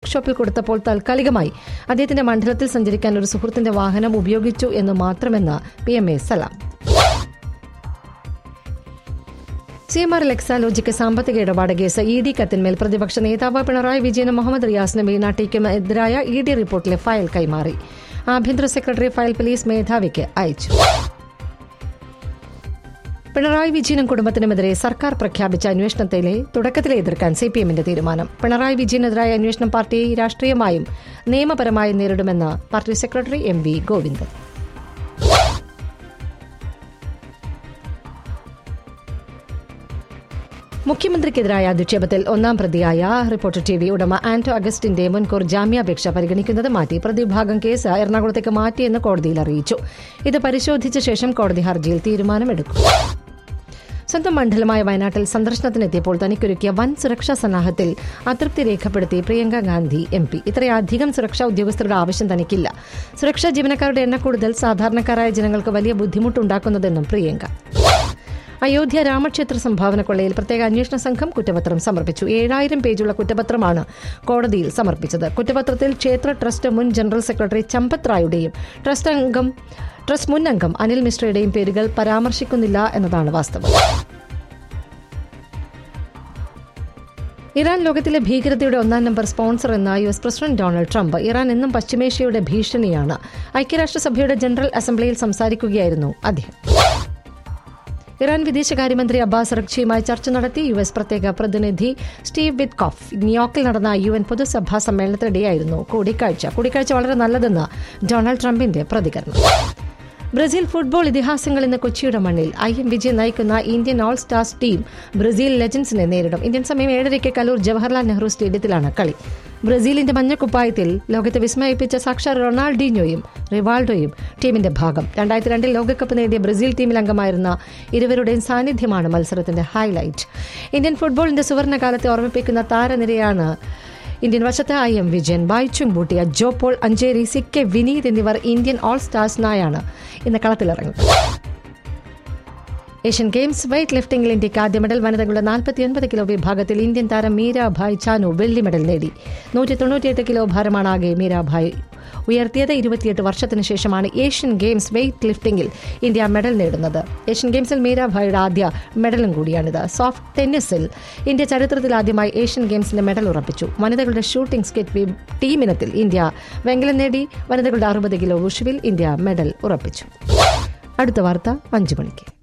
വർക്ക്ഷോപ്പിൽ കൊടുത്തപ്പോൾ താൽക്കാലികമായി അദ്ദേഹത്തിന്റെ മണ്ഡലത്തിൽ സഞ്ചരിക്കാൻ ഒരു സുഹൃത്തിന്റെ വാഹനം ഉപയോഗിച്ചു എന്ന് മാത്രമെന്ന് P M A Salam C M R ലെക്സാലോജിക്ക് സാമ്പത്തിക ഇടപാട് കേസ് ഇ ഡി കത്തിന്മേൽ പ്രതിപക്ഷ നേതാവ് പിണറായി വിജയനും മുഹമ്മദ് റിയാസിനും മീനാട്ടിക്കും എതിരായ ഇ ഡി റിപ്പോർട്ടിലെ ഫയൽ കൈമാറി ആഭ്യന്തര സെക്രട്ടറി ഫയൽ പോലീസ് മേധാവിക്ക് അയച്ചു പിണറായി വിജയനും കുടുംബത്തിനുമെതിരെ സർക്കാർ പ്രഖ്യാപിച്ച അന്വേഷണത്തിലെ തുടക്കത്തിലെ എതിർക്കാൻ സി പി എമ്മിന്റെ തീരുമാനം പിണറായി വിജയനെതിരായ അന്വേഷണം പാർട്ടി രാഷ്ട്രീയമായും നിയമപരമായും നേരിടുമെന്ന് party secretary M V Govindan മുഖ്യമന്ത്രിക്കെതിരായ അധിക്ഷേപത്തിൽ ഒന്നാം പ്രതിയായ റിപ്പോർട്ടർ ടി വി ഉടമ ആന്റോ അഗസ്റ്റിന്റെ മുൻകൂർ ജാമ്യാപേക്ഷ പരിഗണിക്കുന്നത് മാറ്റി പ്രതിഭാഗം കേസ് എറണാകുളത്തേക്ക് മാറ്റിയെന്ന് കോടതിയിൽ അറിയിച്ചു ഇത് പരിശോധിച്ച ശേഷം കോടതി ഹർജിയിൽ തീരുമാനമെടുക്കും സ്വന്തം മണ്ഡലമായ വയനാട്ടിൽ സന്ദർശനത്തിനെത്തിയപ്പോൾ തനിക്കൊരുക്കിയ വൻ സുരക്ഷാ സന്നാഹത്തിൽ അതൃപ്തി രേഖപ്പെടുത്തി പ്രിയങ്ക ഗാന്ധി എം പി ഇത്രയധികം സുരക്ഷാ ഉദ്യോഗസ്ഥരുടെ ആവശ്യം തനിക്കില്ല സുരക്ഷാ ജീവനക്കാരുടെ എണ്ണ കൂടുതൽ സാധാരണക്കാരായ ജനങ്ങൾക്ക് വലിയ ബുദ്ധിമുട്ടുണ്ടാക്കുന്നതെന്നും പ്രിയങ്ക അയോധ്യ രാമക്ഷേത്ര സംഭാവന കൊള്ളയിൽ പ്രത്യേക അന്വേഷണ സംഘം കുറ്റപത്രം സമർപ്പിച്ചു ഏഴായിരം പേജുള്ള കുറ്റപത്രമാണ് കോടതിയിൽ സമർപ്പിച്ചത് കുറ്റപത്രത്തിൽ ക്ഷേത്ര ട്രസ്റ്റ് മുൻ ജനറൽ സെക്രട്ടറി ചമ്പത് റായുടെയും ട്രസ്റ്റ് അംഗം ട്രസ്റ്റ് മുൻ അംഗം അനിൽ മിശ്രയുടെയും പേരുകൾ പരാമർശിക്കുന്നില്ല എന്നതാണ് വാസ്തവം ഇറാൻ ലോകത്തിലെ ഭീകരതയുടെ ഒന്നാം നമ്പർ സ്പോൺസർ എന്ന U S president Donald Trump Iran എന്നും പശ്ചിമേഷ്യയുടെ ഭീഷണിയാണ് ഐക്യരാഷ്ട്രസഭയുടെ ജനറൽ അസംബ്ലിയിൽ സംസാരിക്കുകയായിരുന്നു അദ്ദേഹം ഇറാൻ വിദേശകാര്യമന്ത്രി അബ്ബാസ് റക്ഷിയുമായി ചർച്ച നടത്തി യു എസ് പ്രത്യേക പ്രതിനിധി സ്റ്റീവ് വിത്കോഫ് ന്യൂയോർക്കിൽ നടന്ന യു എൻ പൊതുസഭാ സമ്മേളനത്തിനിടെയായിരുന്നു കൂടിക്കാഴ്ച കൂടിക്കാഴ്ച വളരെ നല്ലതെന്ന് ഡൊണാൾഡ് ട്രംപിന്റെ പ്രതികരണം ബ്രസീൽ ഫുട്ബോൾ ഇതിഹാസങ്ങൾ ഇന്ന് കൊച്ചിയുടെ മണ്ണിൽ ഐ എം വിജയ് നയിക്കുന്ന Indian all stars team Brazil ലെജൻസിനെ നേരിടും ഇന്ത്യൻ സമയം ഏഴരയ്ക്ക് കലൂർ ജവഹർലാൽ നെഹ്റു സ്റ്റേഡിയത്തിലാണ് കളി ബ്രസീലിന്റെ മഞ്ഞക്കുപ്പായത്തിൽ ലോകത്തെ വിസ്മയിപ്പിച്ച സാക്ഷാൽ റൊണാൾഡീഞ്ഞോയും റിവാൾഡോയും ടീമിന്റെ ഭാഗം രണ്ടായിരത്തി രണ്ടിൽ ലോകകപ്പ് നേടിയ ബ്രസീൽ ടീമിൽ അംഗമായിരുന്ന ഇരുവരുടെയും സാന്നിധ്യമാണ് മത്സരത്തിന്റെ ഹൈലൈറ്റ് ഇന്ത്യൻ ഫുട്ബോളിന്റെ സുവർണകാലത്തെ ഓർമ്മിപ്പിക്കുന്ന താരനിരയാണ് ഇന്ത്യൻ വശത്ത് ഐ എം വിജയൻ ബായ്ചുങ് ബൂട്ടിയ ജോപോൾ അഞ്ചേരി സി കെ വിനീത് എന്നിവർ ഇന്ത്യൻ ഓൾ സ്റ്റാർസിനായാണ് ഇന്ന് കളത്തിലിറങ്ങുന്നത് ഏഷ്യൻ ഗെയിംസ് വെയ്റ്റ് ലിഫ്റ്റിംഗിൽ ഇന്ത്യക്ക് ആദ്യ മെഡൽ വനിതകളുടെ നാൽപ്പത്തിയൊൻപത് കിലോ വിഭാഗത്തിൽ ഇന്ത്യൻ താരം മീരാഭായ് ചാനു വെള്ളി മെഡൽ നേടി നൂറ്റി തൊണ്ണൂറ്റിയെട്ട് കിലോ ഭാരമാണ് ആകെ മീരാഭായ് ഉയർത്തിയത് ഇരുപത്തിയെട്ട് വർഷത്തിന് ശേഷമാണ് ഏഷ്യൻ ഗെയിംസ് വെയ്റ്റ് ലിഫ്റ്റിംഗിൽ ഇന്ത്യ മെഡൽ നേടുന്നത് ഏഷ്യൻ ഗെയിംസിൽ മീരാഭായിയുടെ ആദ്യ മെഡലും കൂടിയാണിത് സോഫ്റ്റ് ടെന്നീസിൽ ഇന്ത്യ ചരിത്രത്തിൽ ആദ്യമായി ഏഷ്യൻ ഗെയിംസിന്റെ മെഡൽ ഉറപ്പിച്ചു വനിതകളുടെ ഷൂട്ടിംഗ് സ്കെറ്റ് ടീമിനത്തിൽ ഇന്ത്യ വെങ്കലം നേടി വനിതകളുടെ അറുപത് കിലോ വുഷുവിൽ ഇന്ത്യ മെഡൽ ഉറപ്പിച്ചു അടുത്ത വാർത്ത അഞ്ചു മണിക്ക്